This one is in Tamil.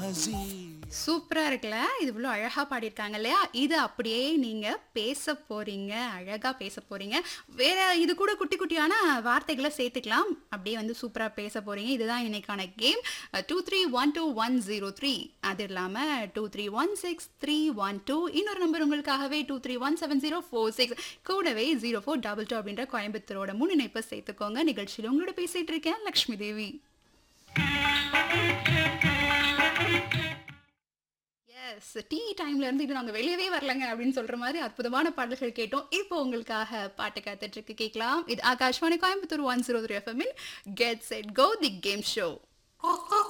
عزيز சூப்பரா இருக்குல்ல இது இவ்வளோ அழகா பாடியிருக்காங்க இல்லையா இது அப்படியே நீங்க பேச போறீங்க அழகா பேச போறீங்க வேற இது கூட குட்டி குட்டியான வார்த்தைகளை சேர்த்துக்கலாம் அப்படியே வந்து சூப்பரா பேச போறீங்க இதுதான் இன்னைக்கான game two three one two one zero three அது இல்லாம two three one six three one two இன்னொரு நம்பர் உங்களுக்காகவே two three one seven zero four six கூடவே ஜீரோ ஃபோர் டபுள் டூ அப்படின்ற கோயம்புத்தூரோட முன்னிணைப்பை சேர்த்துக்கோங்க நிகழ்ச்சியில் உங்களோட பேசிட்டு இருக்கேன் லக்ஷ்மி தேவி எஸ் டீ டைம்ல இருந்து இது நாங்க வெளியவே வரலங்க அப்படின்னு சொல்ற மாதிரி அற்புதமான பாடல்கள் கேட்டோம் இப்போ உங்களுக்காக பாட்டு காத்துட்டு இருக்கு கேட்கலாம் இது Akashvani Coimbatore one zero three FM get set go the game show